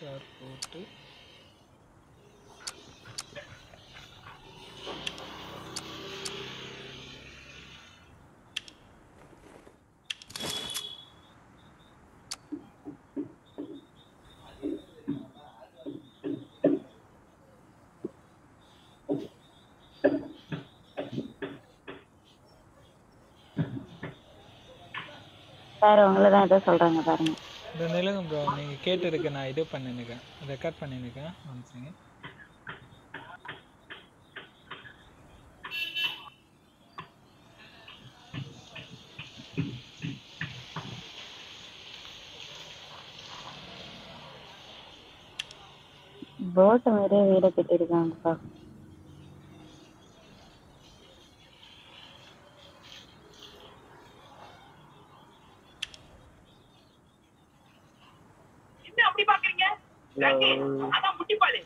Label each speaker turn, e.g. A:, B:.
A: star போட்டு
B: sir உங்களை தான் ஏதோ சொல்றாங்க பாருங்க
A: இந்த நிலங்க ப்ரோ நீங்கள் கேட்டிருக்க நான் இது பண்ணிருக்கேன் ரெக்கார்ட் பண்ணிருக்கேன் ஒன் செகண்ட்
B: போட்டு மாதிரியே வீடை கட்டிருக்காங்கப்பா
C: என்ன அப்படி பாக்குறீங்க லக்கி, அதான் முட்டிப்பாலு